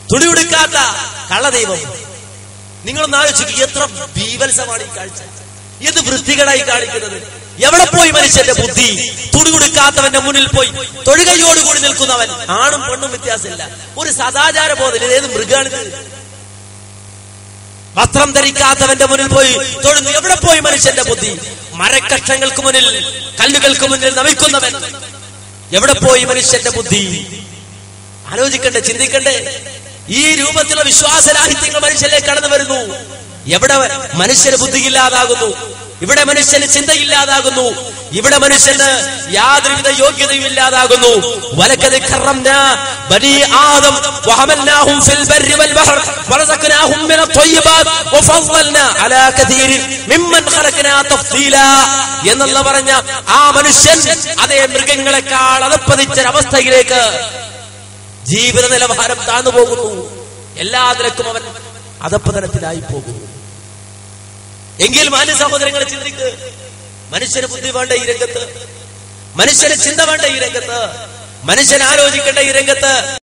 തുണിയുടുക്കാത്ത കള്ളദൈവം നിങ്ങളൊന്ന് ആലോചിക്കുക എത്ര ബീവത്സമാണ് ഈ കാഴ്ച എന്ത് വൃത്തികേടായി കാണിക്കുന്നത് എവിടെ പോയി മനുഷ്യന്റെ ബുദ്ധി തുണി കൊടുക്കാത്തവന്റെ മുന്നിൽ പോയി തൊഴുകയോടുകൂടി നിൽക്കുന്നവൻ ആണും പെണ്ണും വ്യത്യാസമില്ല ഒരു സദാചാര ബോധം ഇത് ഏത് മൃഗാണിത് വസ്ത്രം ധരിക്കാത്തവന്റെ മുന്നിൽ പോയി തൊഴുന്നു എവിടെ പോയി മനുഷ്യന്റെ ബുദ്ധി മരക്കഷ്ണങ്ങൾക്ക് മുന്നിൽ കല്ലുകൾക്ക് മുന്നിൽ നമിക്കുന്നവൻ എവിടെ പോയി മനുഷ്യന്റെ ബുദ്ധി ആലോചിക്കണ്ടേ ചിന്തിക്കണ്ടേ ഈ രൂപത്തിലുള്ള വിശ്വാസരാഹിത്യങ്ങൾ മനുഷ്യരിലേക്ക് കടന്നു വരുന്നു എവിടെ മനുഷ്യന് ബുദ്ധിയില്ലാതാകുന്നു ഇവിടെ മനുഷ്യന് ചിന്തയില്ലാതാകുന്നു ഇവിടെ മനുഷ്യന് യാതൊരുവിധ യോഗ്യതയും ഇല്ലാതാകുന്നു വലക്കത് കറംന ബനി ആദം വഹമൽനാഹും ഫിൽ ബർരി വൽ ബഹർ വറസഖനാഹും മിന ത്വയ്യിബാത് വഫضلന അലാ കതീരിൻ മിമ്മൻ ഖലഖനാ തഫ്ദീലാ എന്നുള്ള പറഞ്ഞ ആ മനുഷ്യൻ അതേ മൃഗങ്ങളെക്കാൾ അതപ്പതിച്ച അവസ്ഥയിലേക്ക് ജീവിത നിലവാരം താഴ്ന്നു പോകുന്നു എല്ലാ നിലക്കും അവൻ അധപ്പതനത്തിലായി പോകുന്നു എങ്കിൽ മാന്യ സഹോദരങ്ങളെ ചിന്തിക്ക് മനുഷ്യന് ബുദ്ധി വേണ്ട ഈ രംഗത്ത് മനുഷ്യന് ചിന്ത വേണ്ട ഈ രംഗത്ത് മനുഷ്യൻ ആലോചിക്കേണ്ട ഈ രംഗത്ത്